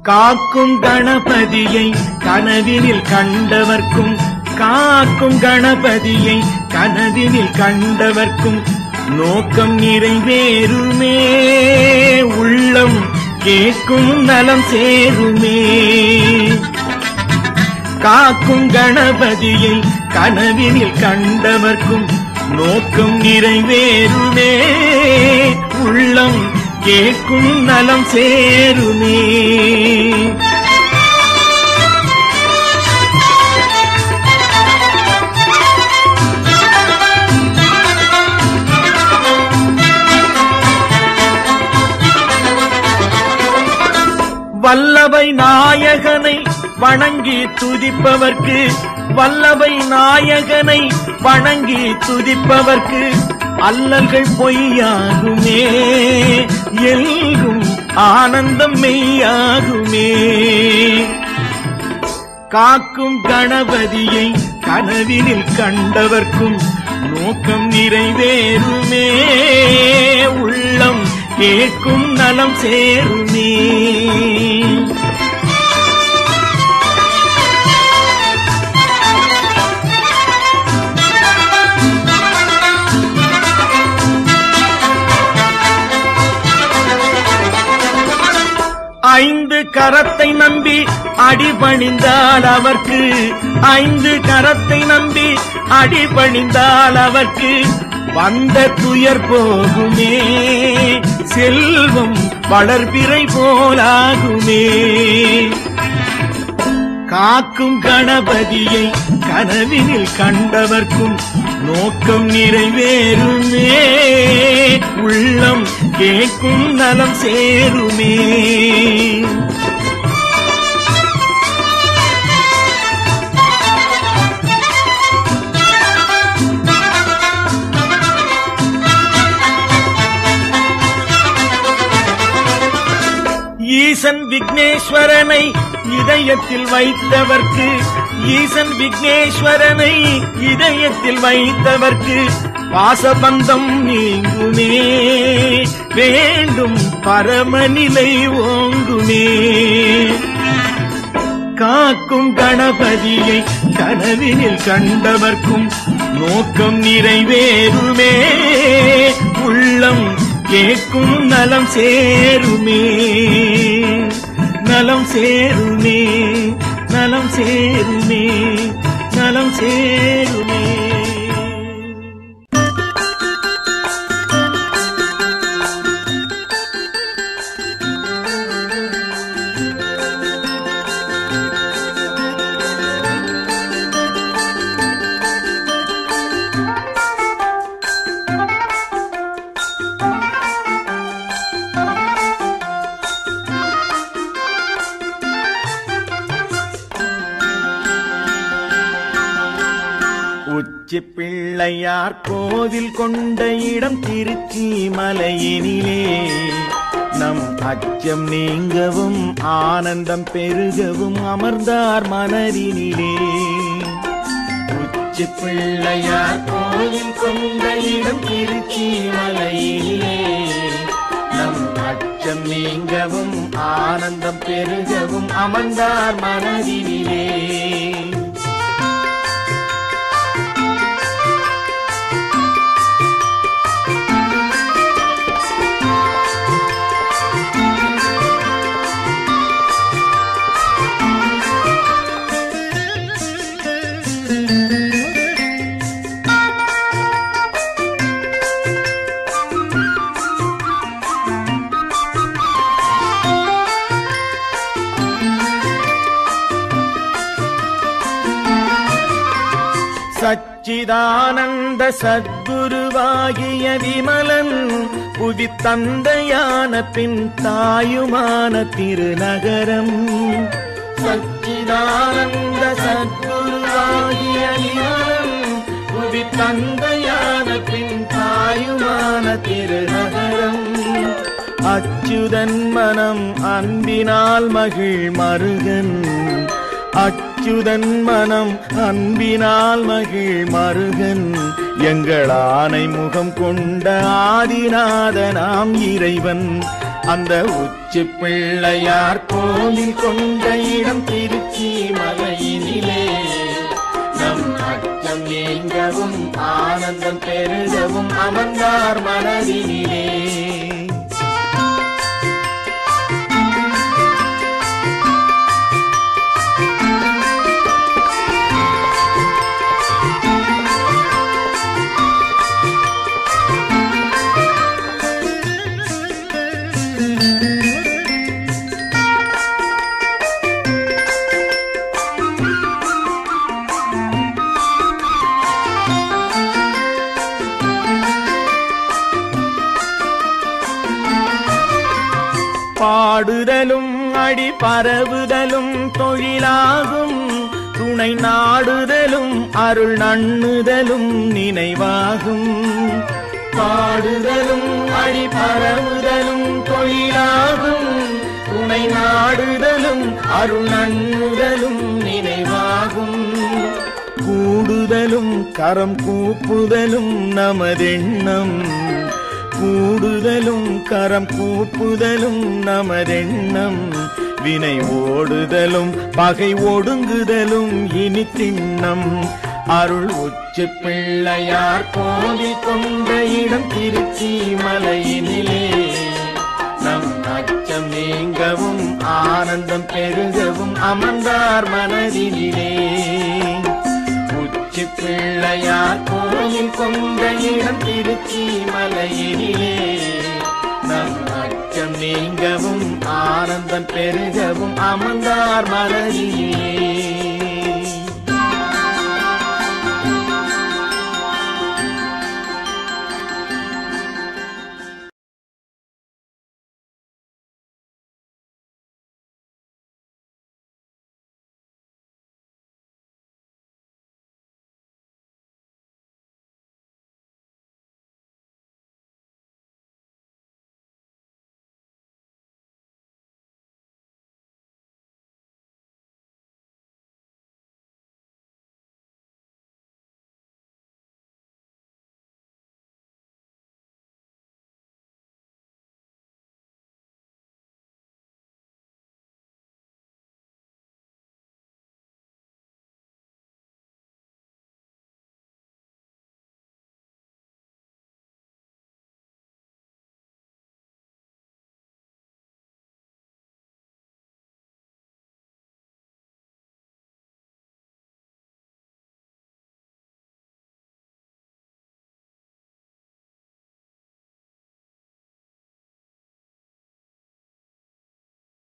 காக்கும் கணபதியை கனவினில் கண்டவர்க்கும் காக்கும் கணபதியை கனவினில் கண்டவர்க்கும் நோக்கம் நிறைவேறுமே உள்ளம் கேட்கும் நலம் சேருமே காக்கும் கணபதியை கனவினில் கண்டவர்க்கும் நோக்கம் நிறைவேறுமே உள்ளம் கேட்கும் நலம் சேருமே வல்லவை நாயகனை வணங்கி துதிப்பவர்க்கு வல்லவை நாயகனை வணங்கி துதிப்பவர்க்கு அல்லல்கள் பொய்யாகுமே எல்கும் ஆனந்தம் மெய்யாகுமே காக்கும் கணபதியை கனவினில் கண்டவர்க்கும் நோக்கம் நிறைவேறுமே உள்ளம் கேட்கும் நலம் சேருமே ஐந்து கரத்தை நம்பி அடிபணிந்தால் அவர்க்கு ஐந்து கரத்தை நம்பி அடிபணிந்தால் அவர்க்கு வந்த துயர் போகுமே செல்வம் வளர்பிறை போலாகுமே காக்கும் கணபதியை கனவினில் கண்டவர்க்கும் நோக்கம் நிறைவேறுமே உள்ளம் கேட்கும் நலம் சேருமே ஈசன் விக்னேஸ்வரனை இதயத்தில் வைத்தவர்க்கு ஈசன் விக்னேஸ்வரனை இதயத்தில் வைத்தவர்க்கு பாசபந்தம் நீங்குமே வேண்டும் பரமநிலை ஓங்குமே காக்கும் கணபதியை கனவினில் கண்டவர்க்கும் நோக்கம் நிறைவேறுமே உள்ளம் கேட்கும் நலம் சேருமே நலம் சேருமே நலம் சேருமே நலம் சேருமே உச்சி பிள்ளையார் கோவில் கொண்ட இடம் திருச்சி மலையினிலே நம் அச்சம் நீங்கவும் ஆனந்தம் பெருகவும் அமர்ந்தார் மனதினிலே உச்சி பிள்ளையார் கோவில் கொண்ட இடம் திருச்சி மலையினிலே நம் அச்சம் நீங்கவும் ஆனந்தம் பெருகவும் அமர்ந்தார் மனதினிலே சச்சிதானந்த சத்குருவாகிய விமலன் புவி தந்தையான பின் தாயுமான திருநகரம் சச்சிதானந்த சத்குருவாகிய விமலன் புவி தந்தையான பின் தாயுமான திருநகரம் அச்சுதன் மனம் அன்பினால் மகிழ் மருகன் அச்சுதன் மனம் அன்பினால் மகிழ் மருகன் எங்கள் ஆனை முகம் கொண்ட ஆதிநாத நாம் இறைவன் அந்த உச்சி பிள்ளையார் கோவில் கொண்ட இடம் திருச்சி மலையினிலே நம் அச்சம் நீங்கவும் ஆனந்தம் பெருகவும் அமர்ந்தார் மனதினிலே பாடுதலும் அடி பரவுதலும் தொழிலாகும் துணை நாடுதலும் அருள் நண்ணுதலும் நினைவாகும் பாடுதலும் அடி பரவுதலும் தொழிலாகும் துணை நாடுதலும் அருள் நண்ணுதலும் நினைவாகும் கூடுதலும் கரம் கூப்புதலும் நமதெண்ணம் கூடுதலும் கரம் கூப்புதலும் நமதெண்ணம் வினை ஓடுதலும் பகை ஒடுங்குதலும் இனி திண்ணம் அருள் உச்சி பிள்ளையார் கோவில் கொண்ட இடம் திருச்சி மலையினிலே நம் அச்சம் நீங்கவும் ஆனந்தம் பெருகவும் அமர்ந்தார் மனதினிலே உச்சி பிள்ளையார் கோயில் கொண்ட இடம் திருச்சி மலையினிலே நம் அச்சம் நீங்கவும் ஆனந்தம் பெருகவும் அமர்ந்தார் மலரிலே